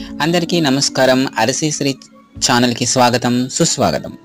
అందరికీ నమస్కారం అరసేశ్రీ ఛానల్కి స్వాగతం సుస్వాగతం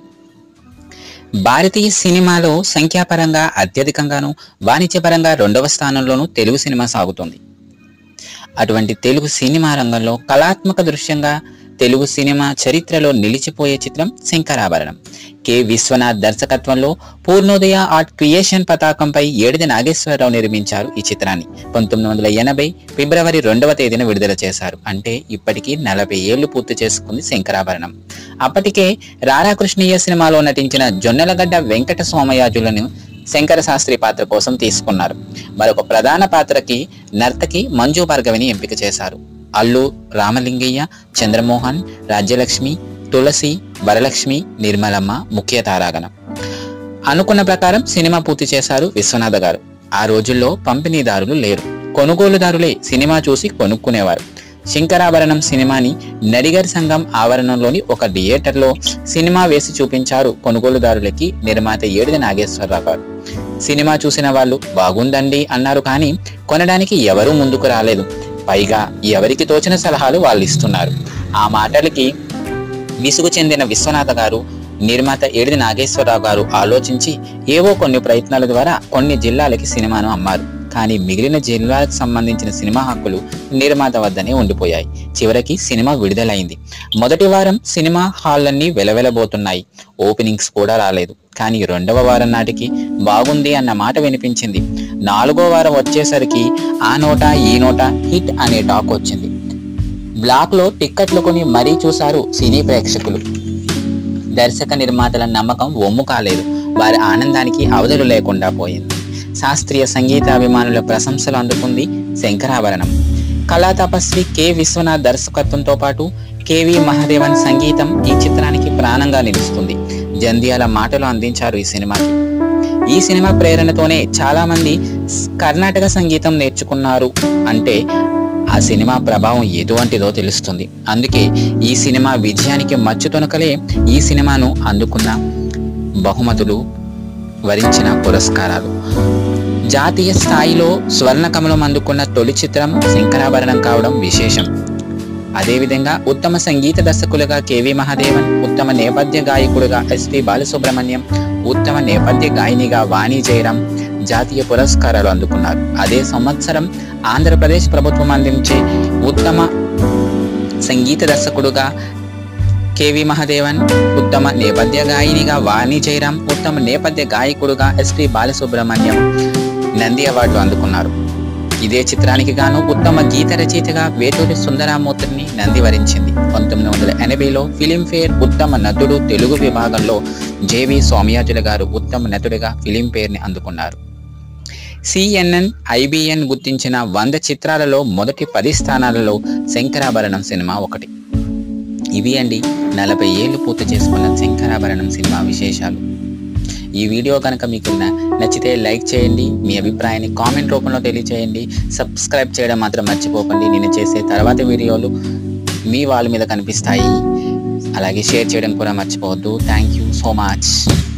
భారతీయ సినిమాలో సంఖ్యాపరంగా అత్యధికంగాను వాణిజ్యపరంగా రెండవ స్థానంలోనూ తెలుగు సినిమా సాగుతుంది అటువంటి తెలుగు సినిమా రంగంలో కళాత్మక దృశ్యంగా తెలుగు సినిమా చరిత్రలో నిలిచిపోయే చిత్రం శంకరాభరణం కె విశ్వనాథ్ దర్శకత్వంలో పూర్ణోదయ ఆర్ట్ క్రియేషన్ పతాకంపై ఏడిది నాగేశ్వరరావు నిర్మించారు ఈ చిత్రాన్ని పంతొమ్మిది వందల ఎనభై ఫిబ్రవరి రెండవ తేదీన విడుదల చేశారు అంటే ఇప్పటికీ నలభై ఏళ్లు పూర్తి చేసుకుంది శంకరాభరణం అప్పటికే రారాకృష్ణయ్య సినిమాలో నటించిన జొన్నలగడ్డ వెంకట సోమయాజులను శంకర శాస్త్రి పాత్ర కోసం తీసుకున్నారు మరొక ప్రధాన పాత్రకి నర్తకి మంజు భార్గవిని ఎంపిక చేశారు అల్లు రామలింగయ్య చంద్రమోహన్ రాజ్యలక్ష్మి తులసి వరలక్ష్మి నిర్మలమ్మ ముఖ్య తారాగణం అనుకున్న ప్రకారం సినిమా పూర్తి చేశారు విశ్వనాథ గారు ఆ రోజుల్లో పంపిణీదారులు లేరు కొనుగోలుదారులే సినిమా చూసి కొనుక్కునేవారు శంకరాభరణం సినిమాని నడిగర్ సంఘం ఆవరణంలోని ఒక థియేటర్లో సినిమా వేసి చూపించారు కొనుగోలుదారులకి నిర్మాత ఏడిది నాగేశ్వరరావు గారు సినిమా చూసిన వాళ్ళు బాగుందండి అన్నారు కానీ కొనడానికి ఎవరూ ముందుకు రాలేదు పైగా ఎవరికి తోచిన సలహాలు వాళ్ళు ఇస్తున్నారు ఆ మాటలకి విసుగు చెందిన విశ్వనాథ గారు నిర్మాత ఏడిది నాగేశ్వరరావు గారు ఆలోచించి ఏవో కొన్ని ప్రయత్నాల ద్వారా కొన్ని జిల్లాలకి సినిమాను అమ్మారు కానీ మిగిలిన జిల్లాలకు సంబంధించిన సినిమా హక్కులు నిర్మాత వద్దనే ఉండిపోయాయి చివరికి సినిమా విడుదలైంది మొదటి వారం సినిమా హాళ్ళన్నీ వెలవెలబోతున్నాయి ఓపెనింగ్స్ కూడా రాలేదు కానీ రెండవ వారం నాటికి బాగుంది అన్న మాట వినిపించింది నాలుగో వారం వచ్చేసరికి ఆ నోట ఈ నోట హిట్ అనే టాక్ వచ్చింది బ్లాక్ లో టిక్కెట్లు కొని మరీ చూశారు సినీ ప్రేక్షకులు దర్శక నిర్మాతల నమ్మకం ఒమ్ము కాలేదు వారి ఆనందానికి అవధులు లేకుండా పోయింది శాస్త్రీయ సంగీతాభిమానుల ప్రశంసలు అందుకుంది శంకరాభరణం కళా తపస్వి కె విశ్వనాథ్ దర్శకత్వంతో పాటు కెవి మహాదేవన్ సంగీతం ఈ చిత్రానికి ప్రాణంగా నిలుస్తుంది జంధ్యాల మాటలు అందించారు ఈ సినిమాకి ఈ సినిమా ప్రేరణతోనే చాలా మంది స్- కర్ణాటక సంగీతం నేర్చుకున్నారు అంటే ఆ సినిమా ప్రభావం ఎటువంటిదో తెలుస్తుంది అందుకే ఈ సినిమా విజయానికి మచ్చు తొనకలే ఈ సినిమాను అందుకున్న బహుమతులు వరించిన పురస్కారాలు జాతీయ స్థాయిలో స్వర్ణ కమలం అందుకున్న తొలి చిత్రం శంకరాభరణం కావడం విశేషం అదేవిధంగా ఉత్తమ సంగీత దర్శకులుగా కెవి మహాదేవన్ ఉత్తమ నేపథ్య గాయకుడుగా ఎస్పి బాలసుబ్రహ్మణ్యం ఉత్తమ నేపథ్య గాయనిగా వాణి జయరాం జాతీయ పురస్కారాలు అందుకున్నారు అదే సంవత్సరం ఆంధ్రప్రదేశ్ ప్రభుత్వం అందించే ఉత్తమ సంగీత దర్శకుడుగా కెవి మహాదేవన్ ఉత్తమ నేపథ్య గాయనిగా వాణి జయరాం ఉత్తమ నేపథ్య గాయకుడుగా ఎస్పి బాలసుబ్రహ్మణ్యం నంది అవార్డు అందుకున్నారు ఇదే చిత్రానికి గాను ఉత్తమ గీత రచయితగా వేటూరి సుందరామూర్తిని నంది వరించింది పంతొమ్మిది వందల ఎనభైలో ఫిలింఫేర్ ఉత్తమ నటుడు తెలుగు విభాగంలో జేవి సౌమ్యాజుల గారు ఉత్తమ నటుడిగా ఫిలింఫేర్ని అందుకున్నారు సిఎన్ఎన్ ఐబిఎన్ గుర్తించిన వంద చిత్రాలలో మొదటి పది స్థానాలలో శంకరాభరణం సినిమా ఒకటి ఇవి అండి నలభై ఏళ్ళు పూర్తి చేసుకున్న శంకరాభరణం సినిమా విశేషాలు ఈ వీడియో కనుక మీకు న- నచ్చితే లైక్ చేయండి మీ అభిప్రాయాన్ని కామెంట్ రూపంలో తెలియచేయండి సబ్స్క్రైబ్ చేయడం మాత్రం మర్చిపోకండి నేను చేసే తర్వాత వీడియోలు మీ వాళ్ళ మీద కనిపిస్తాయి అలాగే షేర్ చేయడం కూడా మర్చిపోవద్దు థ్యాంక్ యూ సో మచ్